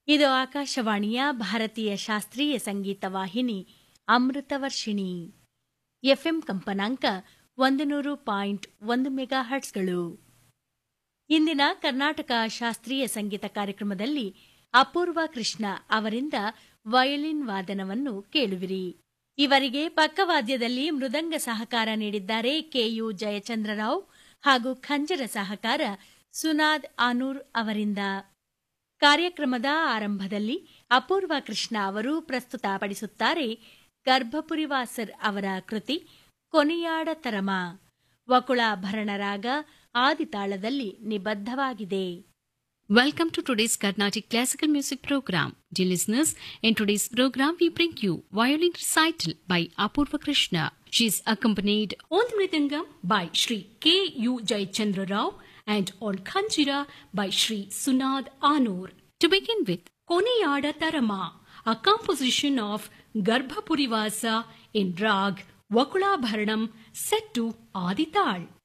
ಇದು ಆಕಾಶವಾಣಿಯ ಭಾರತೀಯ ಶಾಸ್ತ್ರೀಯ ಸಂಗೀತ ವಾಹಿನಿ ಅಮೃತವರ್ಷಿಣಿ ಎಫ್ಎಂ ಕಂಪನಾಂಕ ಒಂದು ನೂರು ಪಾಯಿಂಟ್ ಒಂದು ಮೆಗಾ ಹರ್ಟ್ಸ್ಗಳು ಇಂದಿನ ಕರ್ನಾಟಕ ಶಾಸ್ತ್ರೀಯ ಸಂಗೀತ ಕಾರ್ಯಕ್ರಮದಲ್ಲಿ ಅಪೂರ್ವ ಕೃಷ್ಣ ಅವರಿಂದ ವಯೋಲಿನ್ ವಾದನವನ್ನು ಕೇಳುವಿರಿ ಇವರಿಗೆ ಪಕ್ಕವಾದ್ಯದಲ್ಲಿ ಮೃದಂಗ ಸಹಕಾರ ನೀಡಿದ್ದಾರೆ ಕೆಯು ಜಯಚಂದ್ರರಾವ್ ಹಾಗೂ ಖಂಜರ ಸಹಕಾರ ಸುನಾದ್ ಆನೂರ್ ಅವರಿಂದ ಕಾರ್ಯಕ್ರಮದ ಆರಂಭದಲ್ಲಿ ಅಪೂರ್ವ ಕೃಷ್ಣ ಅವರು ಪ್ರಸ್ತುತಪಡಿಸುತ್ತಾರೆ ಗರ್ಭಪುರಿವಾಸರ್ ಅವರ ಕೃತಿ ಕೊನೆಯಾಡ ತರಮ ವಕುಳಾಭರಣ ರಾಗ ಆದಿತಾಳದಲ್ಲಿ ನಿಬದ್ಧವಾಗಿದೆ Welcome to today's Carnatic Classical Music Program. Dear listeners, in today's program we bring you violin recital by Apurva Krishna. She is accompanied on the mridangam by Sri K. U. Jayachandra Rao and on Khanjira by Sri Sunad Anur. To begin with, Koniyada Tarama, a composition of Garbhapurivasa in Rag Vakula Bharanam set to Adital.